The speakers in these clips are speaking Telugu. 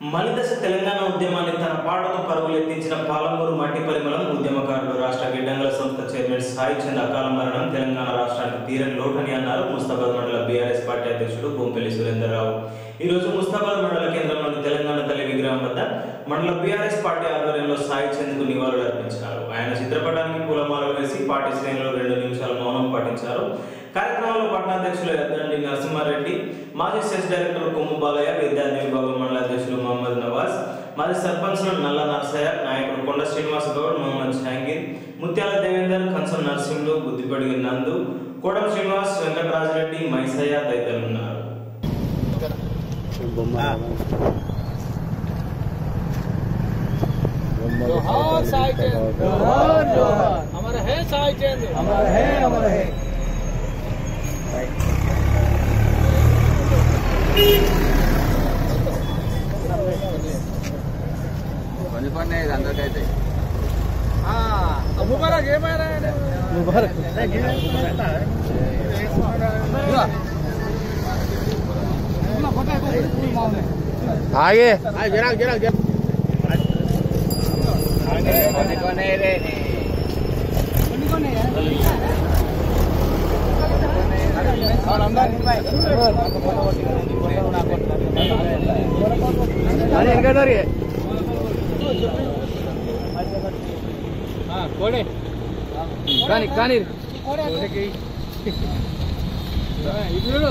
మలిదశ తెలంగాణ ఉద్యమాన్ని తన పాటతో పరుగులెత్తించిన పాలమూరు మట్టి పరిమళం ఉద్యమకారులు రాష్ట్ర గిడ్డంగుల సంస్థ చైర్మన్ సాయి చంద్ అకాల మరణం తెలంగాణ రాష్ట్రానికి తీరని లోటని అన్నారు ముస్తాబాద్ మండల బీఆర్ఎస్ పార్టీ అధ్యక్షుడు బొంపెల్లి సురేందర్రావు ఈ రోజు ముస్తాబాద్ మండల కేంద్రంలోని తెలంగాణ తల్లి విగ్రహం వద్ద మండల బీఆర్ఎస్ పార్టీ ఆధ్వర్యంలో సాయి చంద్కు నివాళులు అర్పించారు ఆయన చిత్రపటానికి పూలమాలలు వేసి పార్టీ శ్రేణులు రెండు నిమిషాల మౌనం పాటించారు కార్యక్రమంలో పట్టణాధ్యక్షులు ఎద్దండి నరసింహారెడ్డి మాజీ సెస్ డైరెక్టర్ కొమ్ము బాలయ్య విద్యార్థి విభాగం మండల అధ్యక్షులు మహమ్మద్ నవాజ్ మాజీ సర్పంచ్లు నల్ల నరసయ్య నాయకుడు కొండ శ్రీనివాస్ గౌడ్ మొహమ్మద్ షాంగీర్ ముత్యాల దేవేందర్ కంసం నరసింహులు బుద్ధిపడి నందు కోడం శ్రీనివాస్ వెంకటరాజరెడ్డి మైసయ్య తదితరులు ఉన్నారు जोहार साई चंद जोहार जोहार अमर है साई चंद अमर है अमर है కొన్ని కొన్ని ఇది అందరికైతే मुबारक ये मेरा मुबारक ఆగే జరాక్ జరాక్ కొన్ని కొన్ని రే कोड़े కానీ కానీ ఇప్పుడు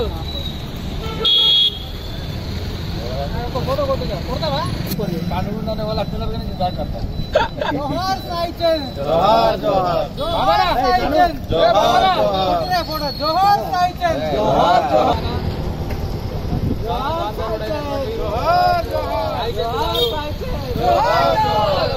ఫోటో కొట్టుగా కొడతావా కానుండే వాళ్ళు అట్టున్నారు కానీ నేను దాడి కడతా జోహార్ సాయి చంద్ జోహార్ జోహార్ బాబారా సాయి చంద్ జోహార్, బాబారా జోహార్. కొట్టురే ఫోటో జోహార్ సాయి చంద్ జోహార్, జోహార్. జోహార్ సాయి చంద్ జోహార్ జోహార్ జోహార్ సాయి చంద్ జోహార్ జోహార్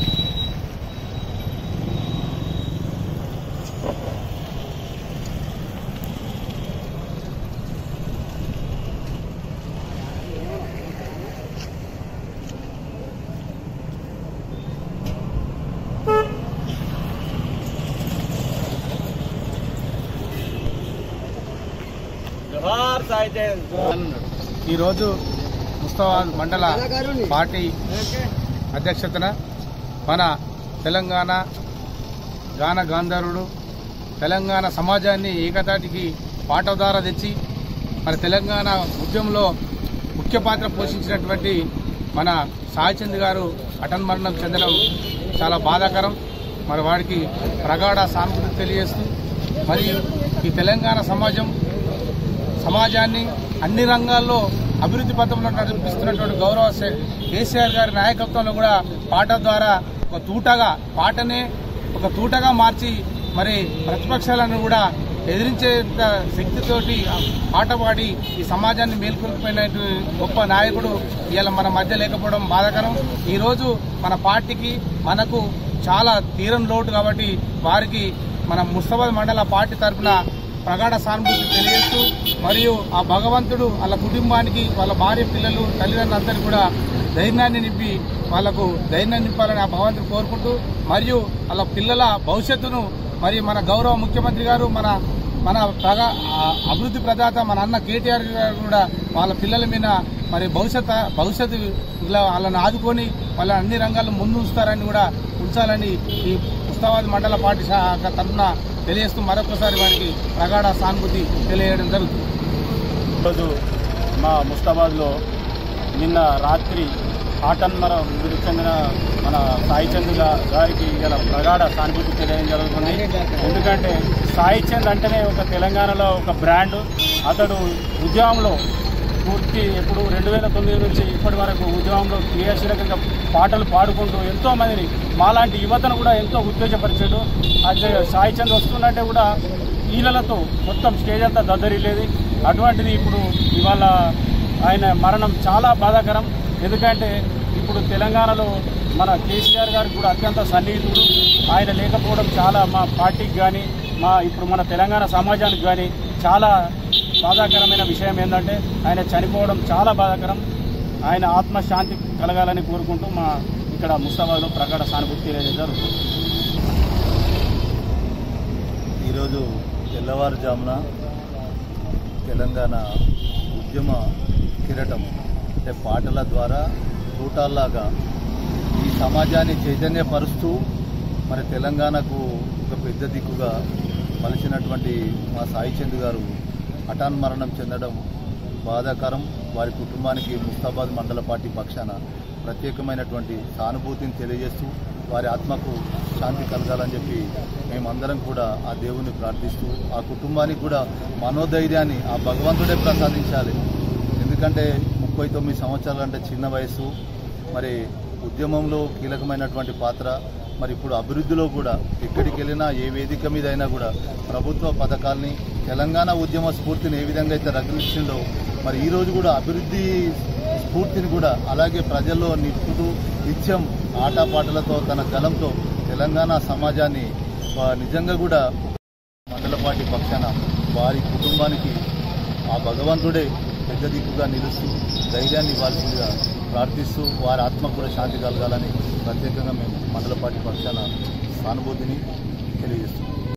ఈరోజు ముస్తాబాద్ మండల పార్టీ అధ్యక్షతన మన తెలంగాణ గాన గాంధర్వుడు తెలంగాణ సమాజాన్ని ఏకతాటికి పాటధార తెచ్చి మన తెలంగాణ ఉద్యమంలో ముఖ్య పాత్ర పోషించినటువంటి మన సాయిచంద్ గారు అటన్ మరణం చెందడం చాలా బాధాకరం మరి వాడికి ప్రగాఢ సానుభూతి తెలియజేస్తూ మరియు ఈ తెలంగాణ సమాజం సమాజాన్ని అన్ని రంగాల్లో అభివృద్ధి పథంలో నడిపిస్తున్నటువంటి గౌరవ సే- కేసీఆర్ గారి నాయకత్వంలో కూడా పాట ద్వారా ఒక తూటగా పాటనే ఒక తూటగా మార్చి మరి ప్రతిపక్షాలను కూడా ఎదిరించేంత శక్తితోటి ఆ పాట పాడి ఈ సమాజాన్ని మేల్కొల్పోయిన గొప్ప నాయకుడు ఇవాళ మన మధ్య లేకపోవడం బాధాకరం ఈరోజు మన పార్టీకి మనకు చాలా తీరం లోటు కాబట్టి వారికి మన ముస్తాబాద్ మండల పార్టీ తరఫున ప్రగాఢ సానుభూతి తెలియజేస్తూ మరియు ఆ భగవంతుడు వాళ్ళ కుటుంబానికి వాళ్ళ భార్య పిల్లలు తల్లిదండ్రులందరికీ కూడా ధైర్యాన్ని నింపి వాళ్లకు ధైర్యాన్ని నింపాలని ఆ భగవంతుడు కోరుకుంటూ మరియు వాళ్ళ పిల్లల భవిష్యత్తును మరియు మన గౌరవ ముఖ్యమంత్రి గారు మన మన ప్రగా ఆ అభివృద్ధి ప్రదాత మన అన్న కేటీఆర్ గారు కూడా వాళ్ళ పిల్లల మీద మరి భవిష్యత్ భవిష్యత్తు ఇలా వాళ్ళని ఆదుకొని వాళ్ళ అన్ని రంగాల్లో ముందు ఉంచుతారని కూడా ఉంచాలని ఈ ముస్తాబాద్ మండల పార్టీ శాఖ తరఫున తెలియజేస్తూ మరొకసారి వారికి ప్రగాఢ సానుభూతి తెలియజేయడం జరుగుతుంది ఈరోజు మా ముస్తాబాద్లో నిన్న రాత్రి ఆటన్మర మృతి చెందిన మన సాయి చంద్ గా- గారికి గల ప్రగాఢ సానుభూతి తెలియడం జరుగుతుంది ఎందుకంటే సాయి చంద్ అంటేనే ఒక తెలంగాణలో ఒక బ్రాండ్ అతడు ఉద్యమంలో పూర్తి ఎప్పుడు రెండు వేల తొమ్మిది నుంచి ఇప్పటి వరకు ఉద్యమంలో క్రియాశీలకంగా పాటలు పాడుకుంటూ ఎంతో మందిని మాలాంటి యువతను కూడా ఎంతో ఉత్తేజపరిచాడు అయితే సాయి చంద్ వస్తున్నట్టే కూడా ఈలలతో మొత్తం స్టేజ్ అంతా దద్దరిల్లేది అటువంటిది ఇప్పుడు ఇవాళ ఆయన మరణం చాలా బాధాకరం ఎందుకంటే ఇప్పుడు తెలంగాణలో మన కేసీఆర్ గారికి కూడా అత్యంత సన్నిహితుడు ఆయన లేకపోవడం చాలా మా పార్టీకి కానీ మా ఇప్పుడు మన తెలంగాణ సమాజానికి కానీ చాలా బాధాకరమైన విషయం ఏంటంటే ఆయన చనిపోవడం చాలా బాధాకరం ఆయన ఆత్మశాంతి కలగాలని కోరుకుంటూ మా ఇక్కడ ముస్తాబాద్లో ప్రగాఢ సానుభూతి తెలియజేయడం జరుగుతుంది ఈరోజు తెల్లవారుజామున తెలంగాణ ఉద్యమ కిరటం అంటే పాటల ద్వారా తూటాల్లాగా ఈ సమాజాన్ని చైతన్యపరుస్తూ మరి తెలంగాణకు ఒక పెద్ద దిక్కుగా మలిచినటువంటి మా సాయి చంద్ గారు హఠాన్ మరణం చెందడం బాధాకరం వారి కుటుంబానికి ముస్తాబాద్ మండల పార్టీ పక్షాన ప్రత్యేకమైనటువంటి సానుభూతిని తెలియజేస్తూ వారి ఆత్మకు శాంతి కలగాలని చెప్పి మేమందరం కూడా ఆ దేవుని ప్రార్థిస్తూ ఆ కుటుంబానికి కూడా మనోధైర్యాన్ని ఆ భగవంతుడే ప్రసాదించాలి ఎందుకంటే ముప్పై తొమ్మిది సంవత్సరాలు అంటే చిన్న వయసు మరి ఉద్యమంలో కీలకమైనటువంటి పాత్ర మరి ఇప్పుడు అభివృద్ధిలో కూడా ఎక్కడికి వెళ్ళినా ఏ వేదిక మీద అయినా కూడా ప్రభుత్వ పథకాల్ని తెలంగాణ ఉద్యమ స్ఫూర్తిని ఏ విధంగా అయితే రగిలించిందో మరి ఈ రోజు కూడా అభివృద్ధి స్ఫూర్తిని కూడా అలాగే ప్రజల్లో నింపుతూ నిత్యం ఆటపాటలతో తన గలంతో తెలంగాణ సమాజాన్ని ఆ, నిజంగా కూడా మండల పార్టీ పక్షాన వారి కుటుంబానికి ఆ భగవంతుడే పెద్ద దిక్కుగా నిలుస్తూ ధైర్యాన్ని ఇవ్వాల్సిందిగా ప్రార్థిస్తూ వారి ఆత్మకు కూడా శాంతి కలగాలని ప్రత్యేకంగా మేము మండల పార్టీ పక్షాన సానుభూతిని తెలియజేస్తున్నాం